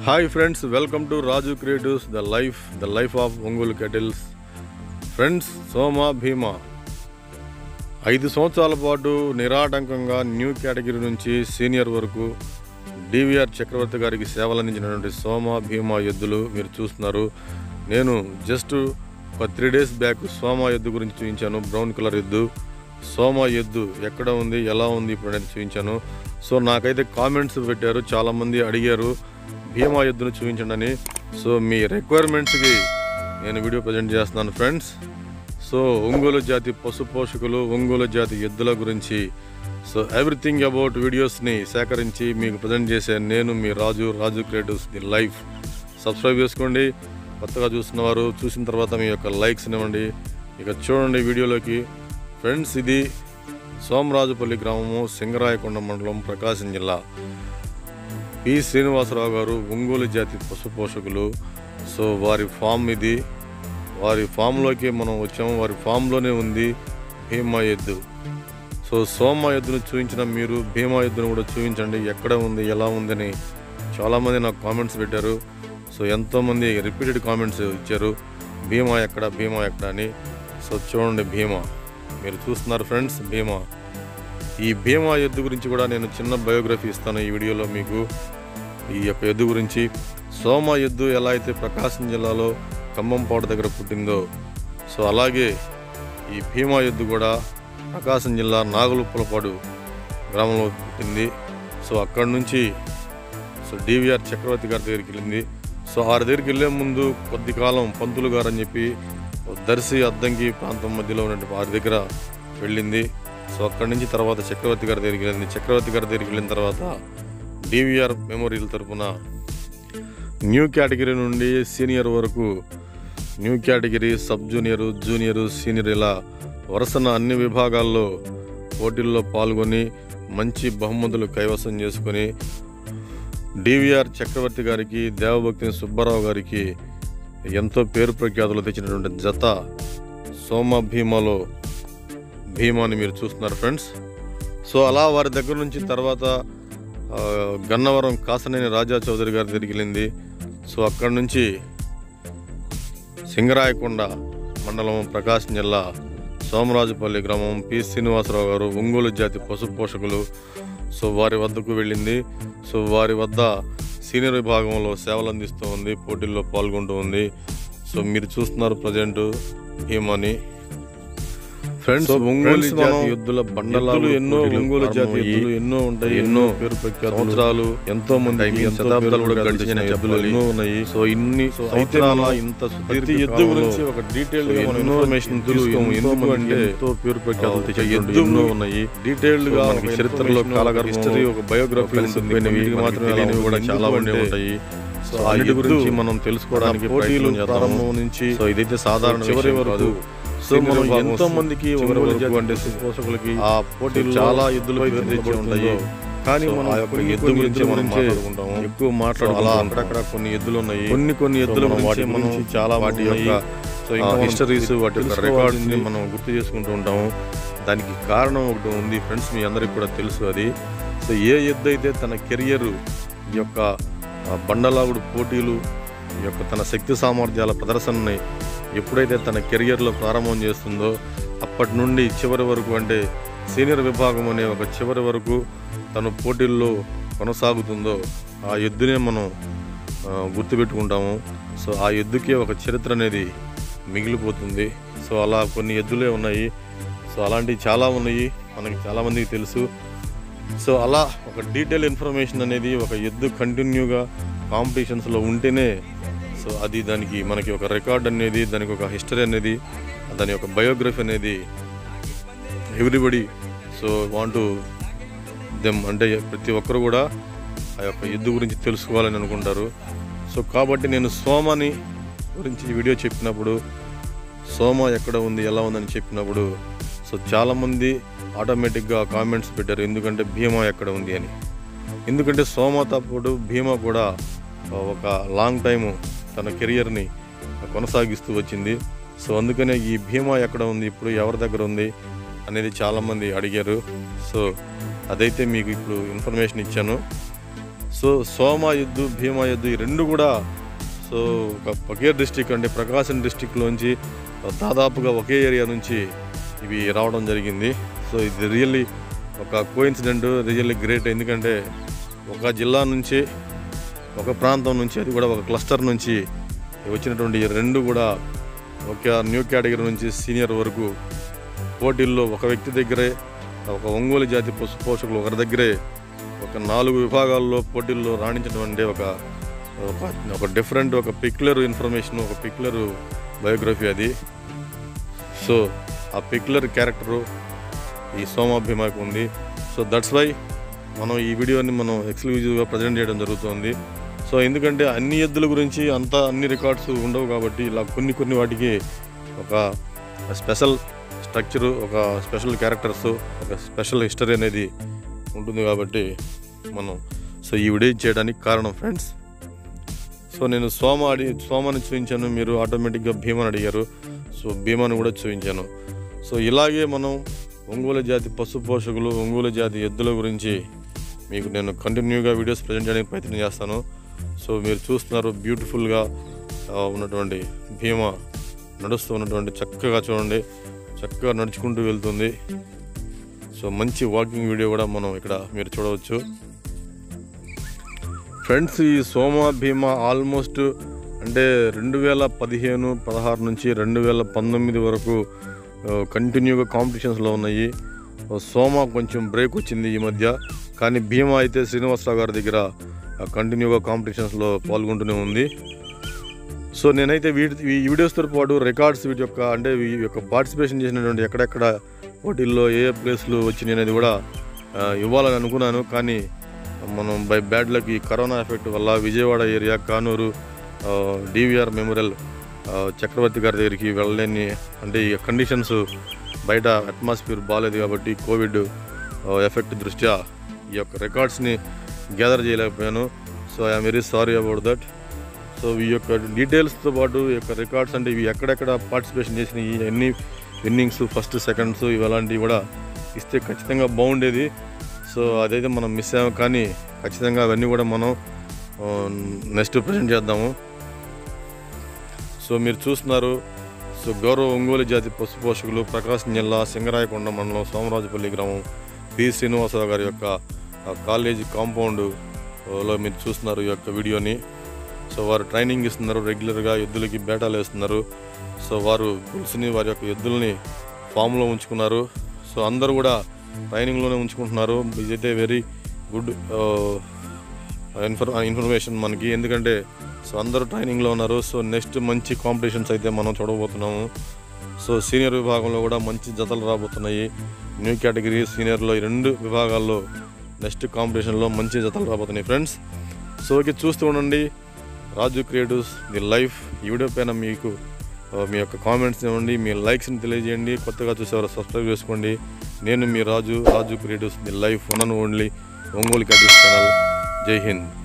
hi friends welcome to Raju creatives the life the life of Ongole cattles friends Soma Bhima ఐదు సంవత్సరాల పాటు నిరాటంకంగా న్యూ కేటగిరీ నుంచి సీనియర్ వరకు డివిఆర్ చక్రవర్తి గారికి సేవలు అందించినటువంటి సోమ భీమా ఎద్దులు మీరు చూస్తున్నారు నేను జస్ట్ ఒక త్రీ డేస్ బ్యాక్ సోమ ఎద్దు గురించి చూపించాను బ్రౌన్ కలర్ ఎద్దు సోమ ఎద్దు ఎక్కడ ఉంది ఎలా ఉంది ఇప్పుడు నేను చూపించాను సో నాకైతే కామెంట్స్ పెట్టారు చాలామంది అడిగారు భీమా ఎద్దును చూపించండి అని సో మీ రిక్వైర్మెంట్స్కి నేను వీడియో ప్రజెంట్ చేస్తున్నాను ఫ్రెండ్స్ సో ఒంగోలు జాతి పశు పోషకులు ఒంగోలు జాతి ఎద్దుల గురించి సో ఎవ్రీథింగ్ అబౌట్ వీడియోస్ని సేకరించి మీకు ప్రజెంట్ చేసే నేను మీ Raju Raju creatives the life subscribe చేసుకోండి కొత్తగా చూస్తున్నవారు చూసిన తర్వాత మీ యొక్క లైక్స్ ఇవ్వండి ఇక చూడండి వీడియోలోకి ఫ్రెండ్స్ ఇది సోమరాజుపల్లి గ్రామము సింగరాయకొండ మండలం ప్రకాశం జిల్లా పి శ్రీనివాసరావు గారు ఒంగోలు జాతి పశు పోషకులు సో వారి ఫామ్ ఇది వారి ఫామ్లోకి మనం వచ్చాము వారి ఫామ్లోనే ఉంది భీమా ఎద్దు సో సోమ ఎద్దును చూపించిన మీరు భీమా ఎద్దును కూడా చూపించండి ఎక్కడ ఉంది ఎలా ఉందని చాలామంది నాకు కామెంట్స్ పెట్టారు సో ఎంతోమంది రిపీటెడ్ కామెంట్స్ ఇచ్చారు భీమా ఎక్కడ భీమా ఎక్కడ అని సో చూడండి భీమా మీరు చూస్తున్నారు ఫ్రెండ్స్ భీమా ఈ భీమా ఎద్దు గురించి కూడా నేను చిన్న బయోగ్రఫీ ఇస్తాను ఈ వీడియోలో మీకు ఈ యొక్క ఎద్దు గురించి సోమ ఎద్దు ఎలా అయితే ప్రకాశం జిల్లాలో ఖమ్మంపాడు దగ్గర పుట్టిందో సో అలాగే ఈ భీమా ఎద్దు కూడా ప్రకాశం జిల్లా నాగులుప్పలపాడు గ్రామంలో పుట్టింది సో అక్కడి నుంచి సో డివిఆర్ చక్రవర్తి గారి దగ్గరికి వెళ్ళింది సో వారి దగ్గరికి వెళ్ళే ముందు కొద్ది కాలం పంతులు గారు అని చెప్పి దర్శి అద్దంకి ప్రాంతం మధ్యలో ఉన్నటువంటి వారి దగ్గర వెళ్ళింది సో అక్కడి నుంచి తర్వాత చక్రవర్తి గారి దగ్గరికి వెళ్ళింది చక్రవర్తి గారి దగ్గరికి వెళ్ళిన తర్వాత డివిఆర్ మెమోరియల్ తరపున న్యూ కేటగిరీ నుండి సీనియర్ వరకు new category sub junior junior senior ఇలా వరుసన అన్ని విభాగాల్లో పోటీల్లో పాల్గొని మంచి బహుమతులు కైవసం చేసుకొని డివిఆర్ చక్రవర్తి గారికి దేవభక్తి సుబ్బారావు గారికి ఎంతో పేరు ప్రఖ్యాతులు తెచ్చినటువంటి జత సోమ భీమాలో భీమాని మీరు చూస్తున్నారు ఫ్రెండ్స్ సో అలా వారి దగ్గర నుంచి తర్వాత ఆ, గన్నవరం కాసనేని రాజా చౌదరి గారి దగ్గరికి వెళ్ళింది సో అక్కడి నుంచి సింగరాయకొండ మండలం ప్రకాశం జిల్లా సోమరాజుపల్లి గ్రామం పి శ్రీనివాసరావు గారు ఒంగోలు జాతి పశు పోషకులు సో వారి వద్దకు వెళ్ళింది సో వారి వద్ద సీనియర్ విభాగంలో సేవలు అందిస్తూ ఉంది పోటీల్లో పాల్గొంటూ ఉంది సో మీరు చూస్తున్నారు ప్రజెంట్ భీమాని ఫ్రెండ్స్ ఒంగోలు జాతి ఎద్దుల బండలాలు ఎన్నో ఒంగోలు జాతి ఎద్దులు ఎన్నో ఉంటాయి ఎన్నో పేరు సంవత్సరాలు ఎంతో మంది శతాబ్దాలు కూడా గడిచిన ఎద్దులు ఎన్నో ఉన్నాయి సో ఇన్ని సంవత్సరాల ఇంత ప్రతి ఎద్దు గురించి ఒక డీటెయిల్డ్ గా మనం ఇన్ఫర్మేషన్ తీసుకోము ఎందుకు అంటే ఎంతో పేరు ప్రఖ్యాతులు తెచ్చే ఎద్దు ఎన్నో ఉన్నాయి డీటెయిల్డ్ గా మనకి చరిత్రలో కాలగర్భం హిస్టరీ ఒక బయోగ్రఫీ ఉంటుంది వీటికి మాత్రమే తెలియనివి కూడా చాలా ఉండే ఉంటాయి సో అన్నిటి గురించి మనం తెలుసుకోవడానికి పోటీలు ప్రారంభం నుంచి సో ఇదైతే సాధారణ చివరి వరకు సో మనం ఎంతో మందికి ఒంగోలు జాతి అంటే పోషకులకి ఆ పోటీలు చాలా ఎద్దులు తెచ్చి ఉంటాయి కానీ మనం ఆ యొక్క ఎద్దు గురించి మనం మాట్లాడుకుంటాము ఎక్కువ మాట్లాడు అలా అక్కడక్కడ కొన్ని ఎద్దులు ఉన్నాయి కొన్ని కొన్ని ఎద్దులు వాటి మనం చాలా వాటి యొక్క సో ఇంకా హిస్టరీస్ వాటి యొక్క రికార్డ్స్ ని మనం గుర్తు చేసుకుంటూ ఉంటాము దానికి కారణం ఒకటి ఉంది ఫ్రెండ్స్ మీ అందరికి కూడా తెలుసు అది సో ఏ ఎద్దు అయితే తన కెరియర్ ఈ యొక్క ఆ, బండలాగుడు పోటీలు ఈ యొక్క తన శక్తి సామర్థ్యాల ప్రదర్శనని ఎప్పుడైతే తన కెరియర్లో ప్రారంభం చేస్తుందో అప్పటి నుండి చివరి వరకు అంటే సీనియర్ విభాగం అనే ఒక చివరి వరకు తను పోటీల్లో కొనసాగుతుందో ఆ ఎద్దునే మనం ఆ, గుర్తుపెట్టుకుంటాము సో ఆ ఎద్దుకే ఒక చరిత్ర అనేది మిగిలిపోతుంది సో అలా కొన్ని ఎద్దులే ఉన్నాయి సో అలాంటివి చాలా ఉన్నాయి మనకి చాలామందికి తెలుసు సో అలా ఒక డీటెయిల్ ఇన్ఫర్మేషన్ అనేది ఒక ఎద్దు కంటిన్యూగా కాంపిటీషన్స్లో ఉంటేనే సో అది దానికి మనకి ఒక రికార్డ్ అనేది దానికి ఒక హిస్టరీ అనేది దాని యొక్క బయోగ్రఫీ అనేది ఎవ్రీబడి సో వాంట్ దెమ్ అంటే ప్రతి ఒక్కరు కూడా ఆ యొక్క ఎద్దు గురించి తెలుసుకోవాలని అనుకుంటారు సో కాబట్టి నేను సోమని గురించి వీడియో చెప్పినప్పుడు సోమ ఎక్కడ ఉంది ఎలా ఉందని చెప్పినప్పుడు సో చాలామంది ఆటోమేటిక్గా కామెంట్స్ పెట్టారు ఎందుకంటే భీమా ఎక్కడ ఉంది అని ఎందుకంటే సోమతో పాటు భీమా కూడా ఒక లాంగ్ టైము తన కెరియర్ని కొనసాగిస్తూ వచ్చింది సో అందుకనే ఈ భీమా ఎక్కడ ఉంది ఇప్పుడు ఎవరి దగ్గర ఉంది అనేది చాలామంది అడిగారు సో అదైతే మీకు ఇప్పుడు ఇన్ఫర్మేషన్ ఇచ్చాను సో సో సోమ ఎద్దు భీమా ఎద్దు ఈ రెండు కూడా సో ఒక ఒకే డిస్టిక్ అంటే ప్రకాశం డిస్టిక్లోంచి దాదాపుగా ఒకే ఏరియా నుంచి ఇవి రావడం జరిగింది సో ఇది రియల్లీ ఒక కోయిన్సిడెంట్ రియల్లీ గ్రేట్ ఎందుకంటే ఒక జిల్లా నుంచి ఒక ప్రాంతం నుంచి అది కూడా ఒక క్లస్టర్ నుంచి వచ్చినటువంటి ఈ రెండు కూడా ఒక న్యూ కేటగిరీ నుంచి సీనియర్ వరకు పోటీల్లో ఒక వ్యక్తి దగ్గరే ఒక ఒంగోలు జాతి పశు పోషకులు ఒకరి దగ్గరే ఒక నాలుగు విభాగాల్లో పోటీల్లో రాణించడం అంటే ఒక ఒక ఒక డిఫరెంట్ ఒక పిక్యులర్ ఇన్ఫర్మేషన్ ఒక పిక్యులర్ బయోగ్రఫీ అది సో ఆ పిక్యులర్ క్యారెక్టరు ఈ సోమాభిమాకి ఉంది సో దట్స్ వై మనం ఈ వీడియోని మనం ఎక్స్క్లూజివ్గా ప్రజెంట్ చేయడం జరుగుతుంది సో ఎందుకంటే అన్ని ఎద్దుల గురించి అంతా అన్ని రికార్డ్స్ ఉండవు కాబట్టి ఇలా కొన్ని కొన్ని వాటికి ఒక స్పెషల్ స్ట్రక్చరు ఒక స్పెషల్ క్యారెక్టర్స్ ఒక స్పెషల్ హిస్టరీ అనేది ఉంటుంది కాబట్టి మనం సో ఈ వీడియో చేయడానికి కారణం ఫ్రెండ్స్ సో నేను సోమ అడి సోమని చూపించాను మీరు ఆటోమేటిక్గా భీమాని అడిగారు సో భీమాని కూడా చూపించాను సో ఇలాగే మనం ఒంగోలు జాతి పశు పోషకులు ఒంగోలు జాతి ఎద్దుల గురించి మీకు నేను కంటిన్యూగా వీడియోస్ ప్రజెంట్ చేయడానికి ప్రయత్నం చేస్తాను సో మీరు చూస్తున్నారు బ్యూటిఫుల్గా ఆ, ఉన్నటువంటి భీమా నడుస్తూ ఉన్నటువంటి చక్కగా చూడండి చక్కగా నడుచుకుంటూ వెళ్తుంది సో మంచి వాకింగ్ వీడియో కూడా మనం ఇక్కడ మీరు చూడవచ్చు ఫ్రెండ్స్ ఈ సోమ భీమా ఆల్మోస్ట్ అంటే రెండు వేల పదిహేను పదహారు నుంచి రెండు వేల పంతొమ్మిది వరకు కంటిన్యూగా కాంపిటీషన్స్లో ఉన్నాయి ఓ సోమ కొంచెం బ్రేక్ వచ్చింది ఈ మధ్య కానీ భీమా అయితే శ్రీనివాసరావు గారి దగ్గర కంటిన్యూగా కాంపిటీషన్స్లో పాల్గొంటూనే ఉంది సో నేనైతే వీటి ఈ వీడియోస్తో పాటు రికార్డ్స్ వీటి యొక్క అంటే ఈ యొక్క పార్టిసిపేషన్ చేసినటువంటి ఎక్కడెక్కడ పోటీల్లో ఏ ఏ ప్లేస్లు వచ్చినాయి అనేది కూడా ఆ, ఇవ్వాలని అనుకున్నాను కానీ మనం బై బ్యాడ్ లక్ ఈ కరోనా ఎఫెక్ట్ వల్ల Vijayawada area Kanuru DVR memorial ఆ, చక్రవర్తి గారి దగ్గరికి వెళ్ళలేని అంటే ఈ కండిషన్స్ బయట అట్మాస్ఫియర్ బాగాలేదు కాబట్టి కోవిడ్ ఆ, ఎఫెక్ట్ దృష్ట్యా ఈ యొక్క రికార్డ్స్ని గ్యాదర్ చేయలేకపోయాను so I'm very sorry about that so ఈ యొక్క డీటెయిల్స్తో పాటు ఈ యొక్క రికార్డ్స్ అంటే ఇవి ఎక్కడెక్కడ పార్టిసిపేషన్ చేసిన ఈ ఎన్ని విన్నింగ్స్ ఫస్ట్ సెకండ్స్ ఇవి అలాంటివి కూడా ఇస్తే ఖచ్చితంగా బాగుండేది సో అదైతే మనం మిస్ అయ్యాము కానీ ఖచ్చితంగా అవన్నీ కూడా మనం నెక్స్ట్ ప్రజెంట్ చేద్దాము సో మీరు చూస్తున్నారు సో గౌరవ ఒంగోలు జాతి పశు పోషకులు ప్రకాశం జిల్లా సింగరాయకొండ మండలం సోమరాజుపల్లి గ్రామం పి శ్రీనివాసరావు గారి యొక్క ఆ, కాలేజీ కాంపౌండ్ లో మీరు చూస్తున్నారు ఈ యొక్క వీడియోని సో వారు ట్రైనింగ్ ఇస్తున్నారు రెగ్యులర్గా ఎద్దులకి బేటాలు వేస్తున్నారు సో వారు పులుసుని వారి యొక్క ఎద్దుల్ని ఫామ్లో ఉంచుకున్నారు సో అందరూ కూడా ట్రైనింగ్లోనే ఉంచుకుంటున్నారు ఇదైతే వెరీ గుడ్ ఇన్ఫర్ ఇన్ఫర్మేషన్ మనకి ఎందుకంటే సో అందరూ ట్రైనింగ్లో ఉన్నారు సో నెక్స్ట్ మంచి కాంపిటీషన్స్ అయితే మనం చూడబోతున్నాము సో సీనియర్ విభాగంలో కూడా మంచి జతలు రాబోతున్నాయి న్యూ కేటగిరీ సీనియర్లో ఈ రెండు విభాగాల్లో నెక్స్ట్ కాంపిటీషన్లో మంచి జతలు రాబోతున్నాయి ఫ్రెండ్స్ సో ఓకే చూస్తూ ఉండండి రాజు క్రియేటివ్స్ ది లైఫ్ ఈ వీడియో పైన మీకు ఆ, మీ యొక్క కామెంట్స్ ఇవ్వండి మీ లైక్స్ని తెలియజేయండి కొత్తగా చూసేవారు సబ్స్క్రైబ్ చేసుకోండి నేను మీ Raju Raju creatives the life one and only Ongole క్యాటివ్స్ ఛానల్ జై హింద్